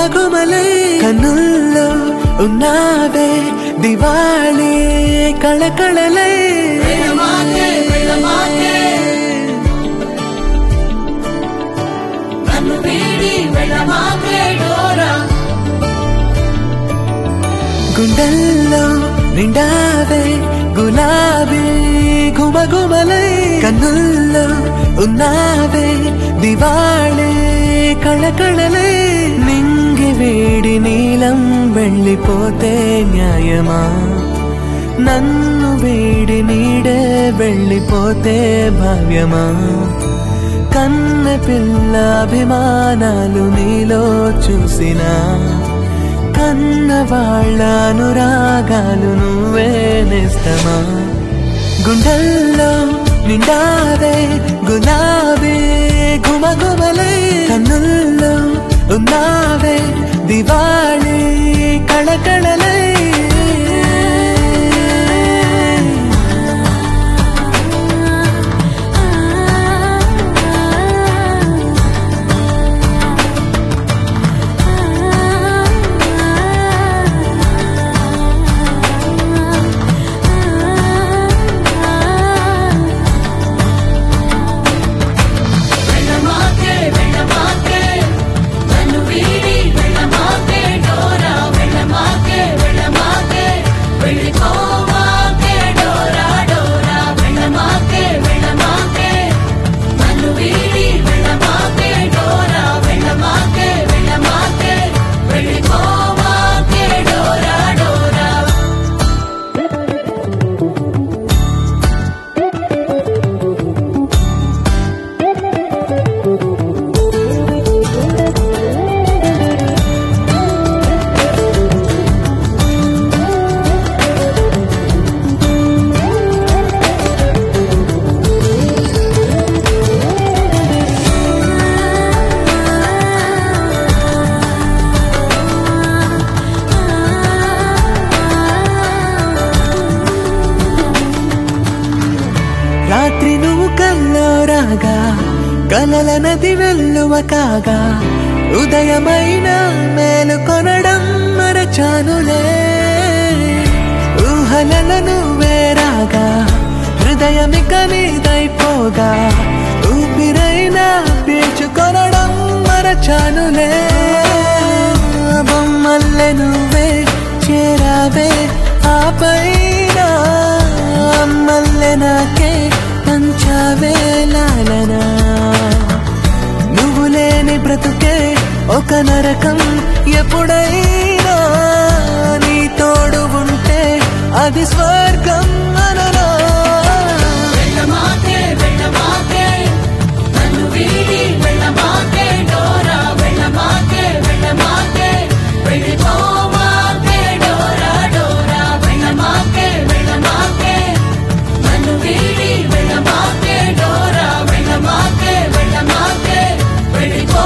గుమగుమలై కన్నుల్లో ఉన్నావే దివాళీ కళకళలై వెళ్ళమాకే వెళ్ళమాకే నన్ను వీడి వెళ్ళమాకే డోరా గుండెల్లో నిండావే గులాబీ గుమగుమలై కన్నుల్లో ఉన్నావే దివాళీ కళకళలై నింగి వేడి నీలం వెళ్ళిపోతే న్యాయమా నన్ను వేడి నీడే వెళ్ళిపోతే భావ్యమా కన్న పిల్ల అభిమానాలు నీలో చూసినా కన్న వాళ్ళ అనురాగాలు నువ్వే నేస్తమా గుండెల్లో నిండావే గులాబీ గుమగుమలై కన్నుల్లో ఉన్నావే దివాళీ కళకళలై వెళ్ళమాకే వెళ్ళమాకే నన్ను వీడి వెళ్ళమాకే డోరా వెళ్ళమాకే వెళ్ళమాకే వెళ్ళిపోమాకే డోరా డోరా వెళ్ళమాకే వెళ్ళమాకే నన్ను వీడి వెళ్ళమాకే డోరా వెళ్ళమాకే వెళ్ళమాకే వెళ్ళిపోమాకే డోరా డోరా రాత్రి నువ్వు కల్లో రాగా కలల నది వెల్లువ కాగా ఉదయమైన మేలుకొనడం మరచానులే ఊహలలో నువ్వే రాగా హృదయమిక నీదైపోగా ఊపిరైనా పీల్చుకొనడం మరచానులే బొమ్మల్లె నువ్వే చేరావే ఆ పైన అమ్మల్లె నాకే పంచావే లాలనా నువ్వు లేని బ్రతుకే ఒక నరకం ఎప్పుడైనా నీ తోడు ఉంటే అది స్వర్గం అననా వెళ్ళమాకే వెళ్ళమాకే నన్ను వీడి వెళ్ళమాకే డోరా వెళ్ళమాకే వెళ్ళమాకే వెళ్ళిపోమాకే డోరా డోరా వెళ్ళమాకే వెళ్ళమాకే నన్ను వీడి వెళ్ళమాకే డోరా వెళ్ళమాకే వెళ్ళమాకే వెళ్ళిపో